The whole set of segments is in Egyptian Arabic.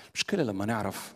مشكلة لما نعرف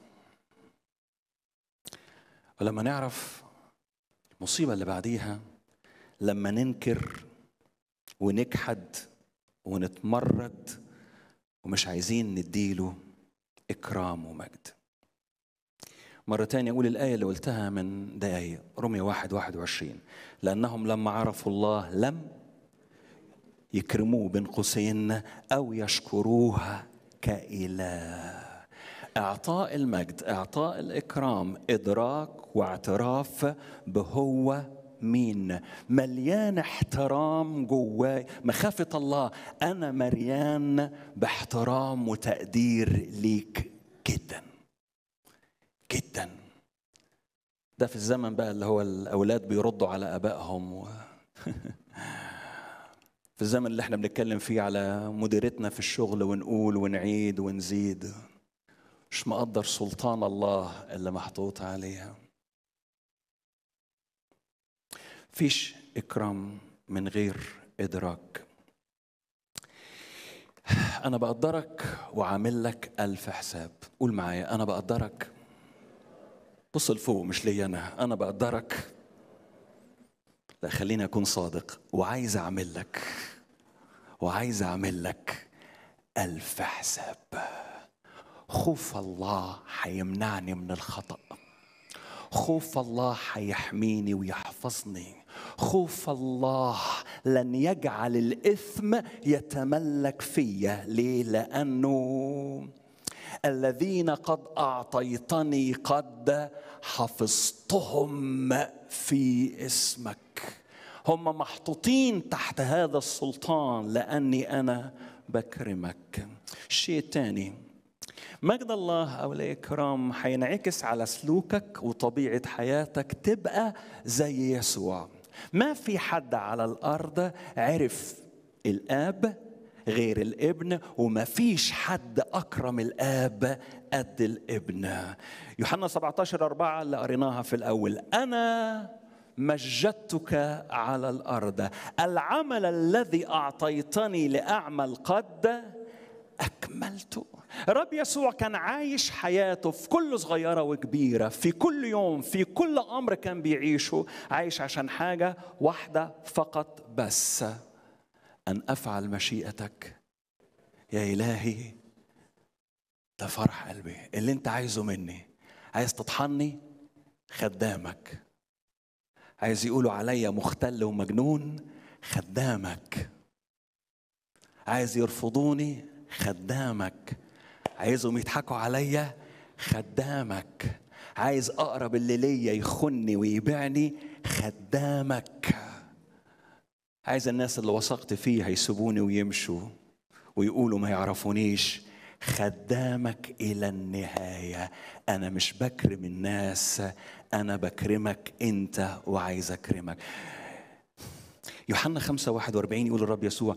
ولما نعرف المصيبة اللي بعديها لما ننكر ونجحد ونتمرد ومش عايزين نديله إكرام ومجد مرة تانية أقول الآية اللي قلتها من دقايق رمية واحد واحد وعشرين لأنهم لما عرفوا الله لم يكرموه بين قوسين أو يشكروه كإله إعطاء المجد إعطاء الإكرام إدراك واعتراف بهو مين مليان احترام جواي مخافة الله أنا مريان باحترام وتقدير ليك جدا جدا ده في الزمن بقى اللي هو الأولاد بيردوا على آبائهم و... في الزمن اللي احنا بنتكلم فيه على مديرتنا في الشغل ونقول ونعيد ونزيد مش مقدر سلطان الله اللي محطوط عليها فيش إكرام من غير إدراك أنا بقدرك وعامل لك ألف حساب قول معايا أنا بقدرك بص لفوق مش ليا أنا أنا بقدرك لا خليني أكون صادق وعايز أعمل لك وعايز أعمل لك ألف حساب خوف الله هيمنعني من الخطأ خوف الله هيحميني ويحفظني خوف الله لن يجعل الإثم يتملك فيا ليه لأنه الذين قد أعطيتني قد حفظتهم في اسمك هم محطوطين تحت هذا السلطان لأني أنا بكرمك الشيء الثاني مجد الله أو الإكرام هينعكس على سلوكك وطبيعة حياتك تبقى زي يسوع ما في حد على الأرض عرف الآب غير الابن وما فيش حد أكرم الآب قد الابن يوحنا 17 4 اللي قريناها في الأول أنا مجدتك على الأرض العمل الذي أعطيتني لأعمل قد أكملته الرب يسوع كان عايش حياته في كل صغيرة وكبيرة في كل يوم في كل أمر كان بيعيشه عايش عشان حاجة واحدة فقط بس أن أفعل مشيئتك يا إلهي ده فرح قلبي اللي أنت عايزه مني عايز تطحني خدامك عايز يقولوا عليا مختل ومجنون خدامك عايز يرفضوني خدامك عايزهم يضحكوا عليا خدامك عايز اقرب اللي ليا يخني ويبيعني خدامك عايز الناس اللي وثقت فيه هيسيبوني ويمشوا ويقولوا ما يعرفونيش خدامك الى النهايه انا مش بكرم الناس انا بكرمك انت وعايز اكرمك يوحنا 5 41 يقول الرب يسوع